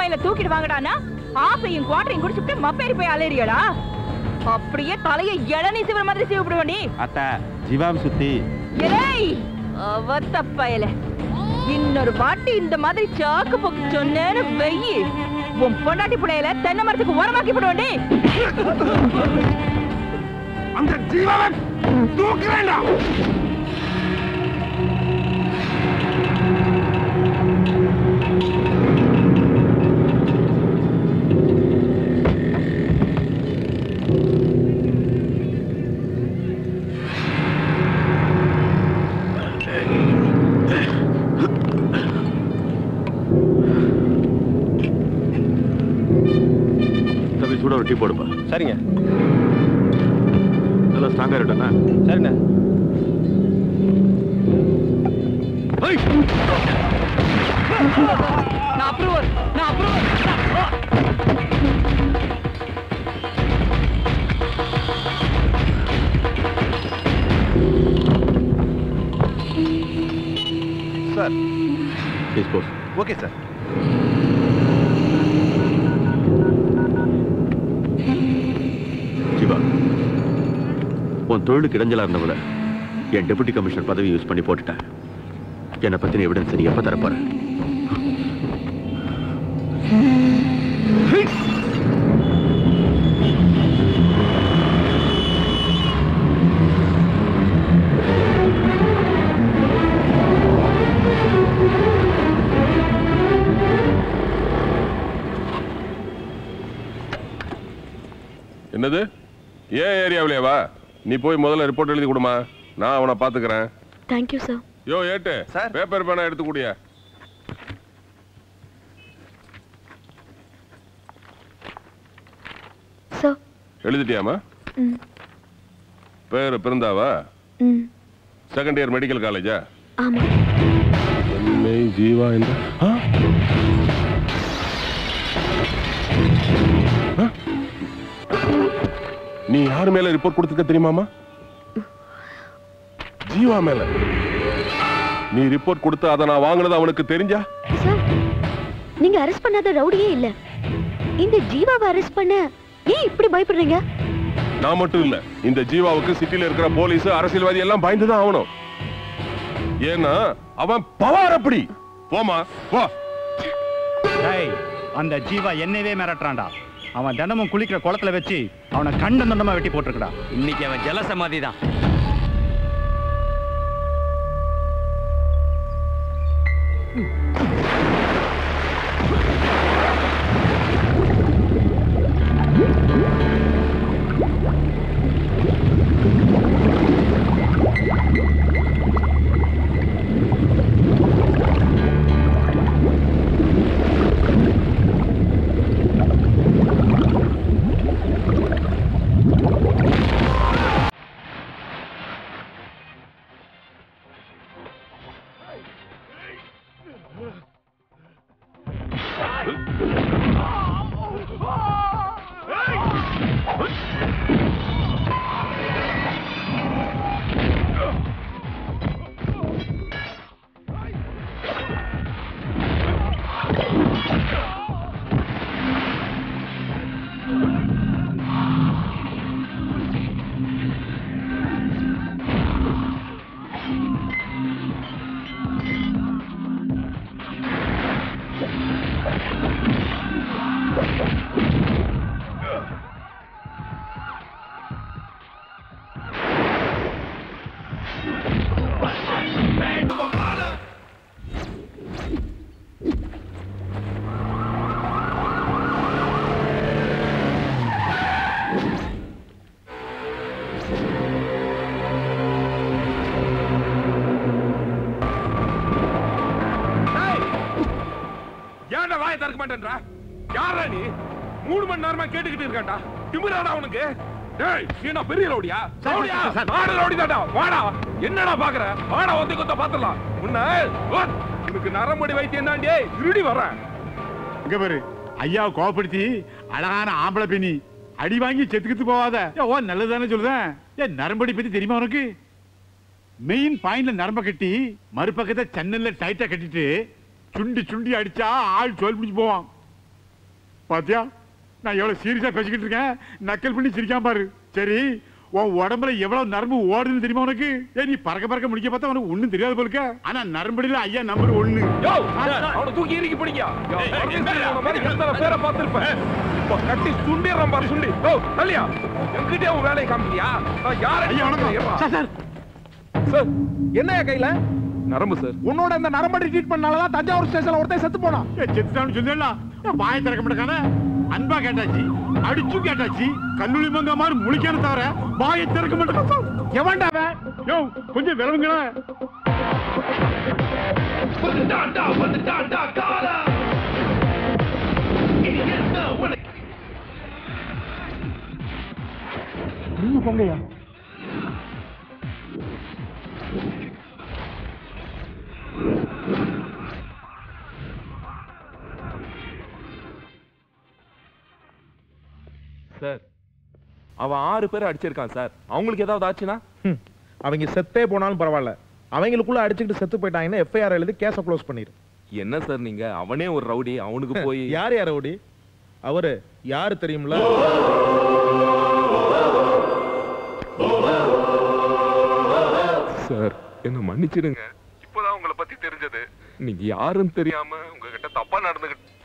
பையில தூக்கிட்டு வாங்கடானா ஆப்பையும் குவாட்டரையும் குடிச்சுட்டு மப்பேறி போய் அலையறியடா அப்படியே தலையை இளநீ சிவர மாதிரி சீவிடுவ நீ அத்த ஜீவாவை சுத்தி ஏய் அவத்த பயல இன்னொரு வாட்டி இந்த மாதிரி சாக்கு போக்கு சொன்னேன்னு வெயி உன் பொண்டாட்டி புள்ளையில தென்னை மரத்துக்கு உரமாக்கி போடுவேண்டி அந்த ஜீவாவை தூக்குறேன்டா தம்பி சூட ஒரு டீ போடுப்பா சரிங்க நல்லா ஸ்ட்ராங்கா இருக்கட்டா சரிண்ணே நான் அப்ரூவர் நான் approver sir please boss okay sir Jeeva உன் தொழிலுக்கு இடைஞ்சலா இருந்தவள என் டெபுட்டி கமிஷனர் பதவி யூஸ் பண்ணி போட்டுட்டேன் என்னை பத்தின எவிடன்ஸ் நீ எப்ப தரப்போற என்னது ஏன் ஏரியாவிலேவா நீ போய் முதல்ல ரிப்போர்ட் எழுதி கொடுமா நான் அவனை பாத்துக்கிறேன் தேங்க்யூ சார் யோ ஏட்டு சார். பேப்பர் பேனா எடுத்து கூடிய சார் எழுதிட்டியாமா ம் பேர் பிறந்தாவா ம் செகண்ட் இயர் மெடிக்கல் காலேஜா ஆமாம் சென்னை ஜீவா இந்த ஆ? ஆ? நீ யார் மேல ரிப்போர்ட் கொடுத்துருக்க தெரியுமாமா ஜீவா மேல நீ ரிப்போர்ட் கொடுத்து அதை நான் வாங்கினது அவனுக்கு தெரிஞ்சா சார் நீங்க அரெஸ்ட் பண்ணாத ரவுடியே இல்ல இந்த ஜீவாவை அரெஸ்ட் பண்ண ஏன் இப்படி பயப்படுறீங்க நான் மட்டும் இல்ல இந்த ஜீவாவுக்கு சிட்டில இருக்கிற போலீஸ் அரசியல்வாதி எல்லாம் பயந்துதான் ஆகணும் ஏன்னா அவன் பவார் அப்படி போமா போ டேய் அந்த ஜீவா என்னவே மிரட்டுறான்டா அவன் தினமும் குளிக்கிற குளத்துல வச்சு அவனை கண்ட தண்டமா வெட்டி போட்டிருக்கடா இன்னைக்கு அவன் ஜலசமாதி தான் ஏன்டா வாயை திறக்க மாட்டேன்றா யாரா நீ மூணு மணி நேரமா கேட்டுக்கிட்டு இருக்கான்டா திமிராடா அவனுக்கு டேய் நீ என்ன பெரிய ரவுடியா ரவுடியா நாடு ரவுடி தான்டா வாடா என்னடா பாக்குற வாடா ஒத்தி கொத்த பாத்துடலாம் உன்ன ஓட். உனக்கு நரம்படி வைத்தியம் தாண்டி திருடி வரேன் இங்க பாரு ஐயாவை கோவப்படுத்தி அழகான ஆம்பளை பெண்ணி அடி வாங்கி செத்துக்கிட்டு போவாத ஏன், ஓ நல்லதானே சொல்லுதேன் ஏன் நரம்படி பத்தி தெரியுமா உனக்கு மெயின் பாயிண்ட்ல நரம்ப கட்டி மறுபக்கத்தை சென்னல்ல டைட்டா கட்டிட்டு சுண்டி சுண்டி அடிச்சா ஆள் சோல் பிடிச்சு போவான் பாத்தியா நான் எவ்வளவு சீரியஸா பேசிக்கிட்டு இருக்கேன் நக்கல் பண்ணி சிரிக்காம பாரு சரி உன் உடம்புல எவ்வளவு நரம்பு ஓடுதுன்னு தெரியுமா உனக்கு ஏ நீ பறக்க பறக்க முடிக்க பார்த்தா உனக்கு ஒண்ணும் தெரியாது போலுக்க ஆனா நரம்புல ஐயா நம்பர் ஒண்ணு யோ அவனை தூக்கி இறுக்கி பிடிங்க யோ, உன மாதிரி எத்தனை பேரை பார்த்திருப்பேன். இப்ப கட்டி சுண்டிடுறான் பாரு, சுண்டி. யோ, தள்ளியா? என்கிட்டயே உன் வேலையை காமிக்கிறியா? நான் யாரை- ஐயா வணக்கம் ஏப்பா. சார் சார் சார் என்னையா கையில நரம்பு சார் உன்னோட இந்த நரம்படி ட்ரீட்மெண்ட்னாலதான் தஞ்சாவூர் ஸ்டேஷன்ல ஒருத்தன் செத்து போனான் ஏ, செத்துட்டான்னு சொன்னேன்ல வாயை திறக்க மாட்டேக்கான அன்பா கேட்டாச்சு அடிச்சும் கேட்டாச்சு கல்லூரி மங்க மாதிரி முழிக்கான தவிர வாயை திறக்க மாட்டேன் எவன்டா அவன் யோ கொஞ்சம் விளவுங்களா வந்துட்டான்டா, வந்துட்டான்டா, காலா. இது என்ன உனக்கு? நீங்க போங்கய்யா சார் அவன் ஆறு பேரை அடிச்சிருக்கான் சார் அவங்களுக்கு ஏதாவது ஆச்சுன்னா ஹம். அவங்க செத்தே போனாலும் பரவாயில்ல அவங்களுக்குள்ள அடிச்சுக்கிட்டு செத்து போயிட்டாங்கன்னா எஃப்ஐஆர் எழுதி கேஸை க்ளோஸ் பண்ணிரு என்ன சார் நீங்க அவனே ஒரு ரவுடி அவனுக்கு போய் யார் யார் ஓடி அவரு யாரு தெரியும்ல சார் என்ன மன்னிச்சிடுங்க இப்போதான் உங்களை பத்தி தெரிஞ்சது நீங்க யாருன்னு தெரியாம உங்ககிட்ட தப்பா நடந்துகிட்டு